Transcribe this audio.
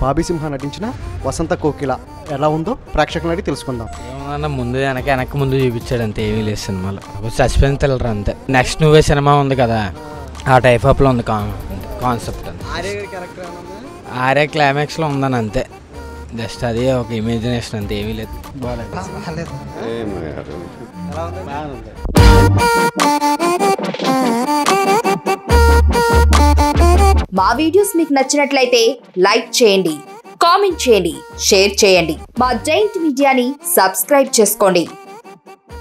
బాబీ సింహ నటించిన వసంత కోకిల ఎలా ఉందో ప్రేక్షకులను అడిగి తెలుసుకుందాం ఏమన్నా ముందు వెనక వెనక ముందు చూపించాడు అంతే ఏమీ లేదు సినిమాలో సస్పెన్స్ థ్రిల్లర్ అంతే నెక్స్ట్ నువ్వే సినిమా ఉంది కదా ఆ టైప్ ఆఫ్లో ఉంది కాన్సెప్ట్ అంతే ఆర్ఏ క్లైమాక్స్లో ఉందని అంతే జస్ట్ అది ఒక ఇమాజినేషన్ అంతే ఏమీ లేదు బాగాలేదు మా వీడియోస్ మీకు నచ్చినట్లయితే లైక్ చేయండి కామెంట్ చేయండి షేర్ చేయండి మా జైంట్ మీడియాని సబ్స్క్రైబ్ చేసుకోండి